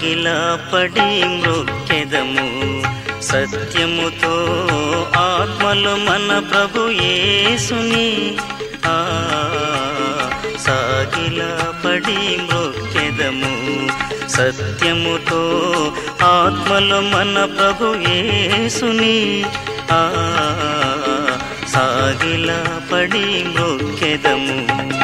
సాగిలా పడి మృక్కెదము సత్యముతో ఆత్మలు మన ప్రభు యేసుని ఆ సాగిలా పడి మృక్కెదము సత్యముతో ఆత్మలు మన ప్రభు యేసుని ఆ సాగిలా పడి మృక్కెదము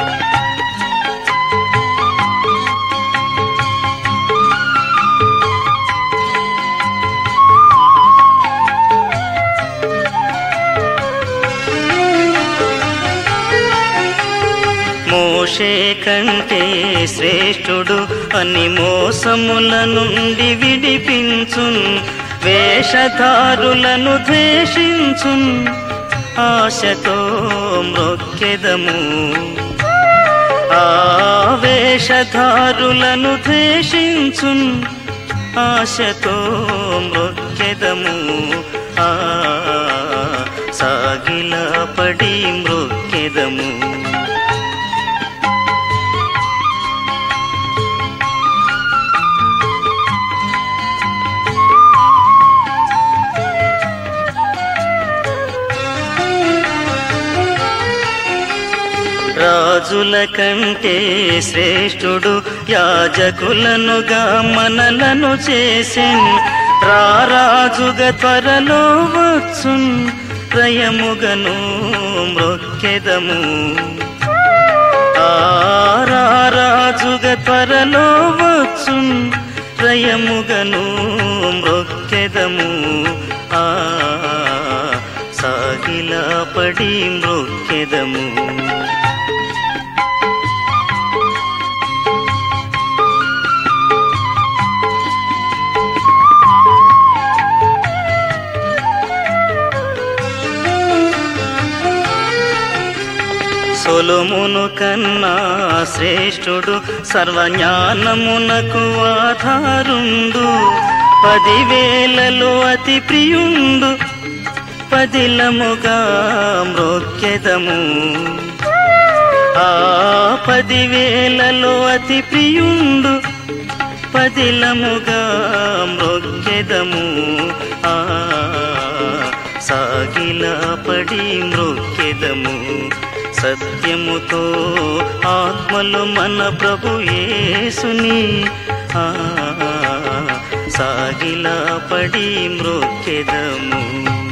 మోషే కంటే శ్రేష్ఠుడు అని మోసముల నుండి విడిపించున్ వేషధారులను ద్వేషించున్ ఆశతో మ్రొక్కెదము ఆ వేషధారులను ద్వేషించున్ ఆశతో మృక్కెదము ఆ సాగిలా పడి మృక్కెదము రాజుల కంటే శ్రేష్ఠుడు యాజకులనుగా మనలను చేసెన్ రారాజుగా త్వరలో వచ్చున్ ప్రయముగను మ్రొక్కెదము ఆరాజుగా త్వరలో వచ్చున్ ప్రయముగను మ్రొక్కెదము ఆ సాగిలా పడి మృక్కెదము సొలమును కన్నా శ్రేష్ఠుడు సర్వజ్ఞానమునకు ఆధారుండు పదివేలలో అతి ప్రియుండు పదిలముగా మ్రొక్కెదము ఆ పదివేలలో అతి ప్రియుండు పదిలముగా మ్రొక్కెదము ఆ సాగిలా పడి మృక్కెదము సత్యముతో ఆత్మలు మన ప్రభు యేసుని ఆ సాగిలా పడి మృక్కెదము